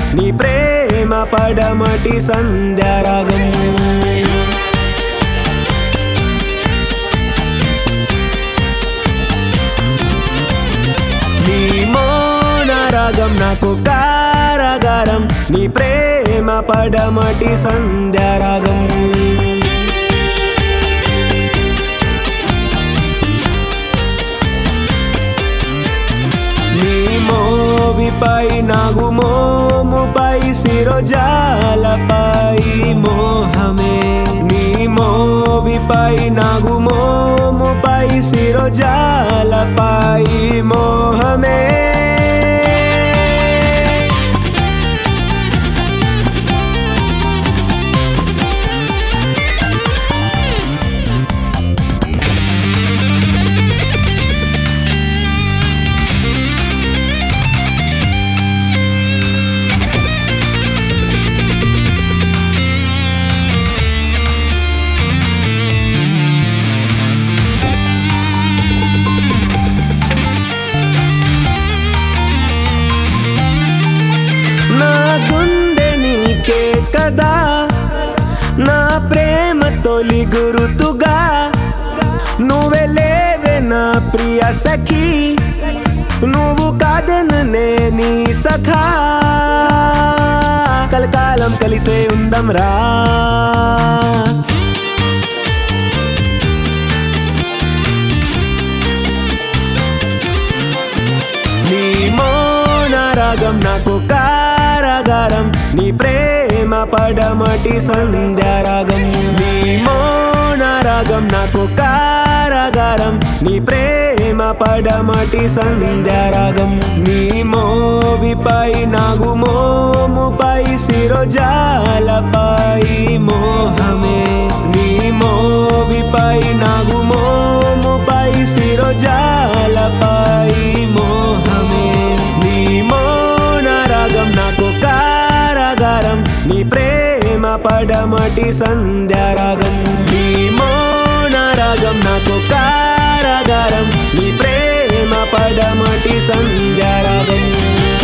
నీ ప్రేమ పడమటి సంధ్యారాగం నీ మౌన రాగం నాకు కారాగారం నీ ప్రేమ పడమటి సంధ్యారాగం నీ మోవిపై నాగు మోముపై శిరోజాలపై మోహమే నీ మోవిపై నాగు మోముపై శిరోజాలపై మోహమే నా గుండె నీకే కదా నా ప్రేమ తొలి గురుతుగా నువ్వే లేవే నా ప్రియ సఖీ నువ్వు కాదననే నీ సఖా కలకాలం కలిసే ఉందం రా నీ మౌన రాగం నాకు కారాగారం నీ ప్రేమ పడమటి సంధ్యారాగం నీ మౌన రాగం నాకు కారాగారం నీ ప్రేమ పడమటి సంధ్యారాగం నీ మోవిపై నాగు మోముపై శిరోజాలపై మోహమే నీ మోవిపై నాగు మోముపై శిరోజాలపై మోహమే నీ మౌన రాగం నాకు కారాగారం నీ ప్రేమ పడమటి సంధ్యారాగం నీ మౌన రాగం నాకు కారాగారం నీ ప్రేమ పడమటి సంధ్యారాగం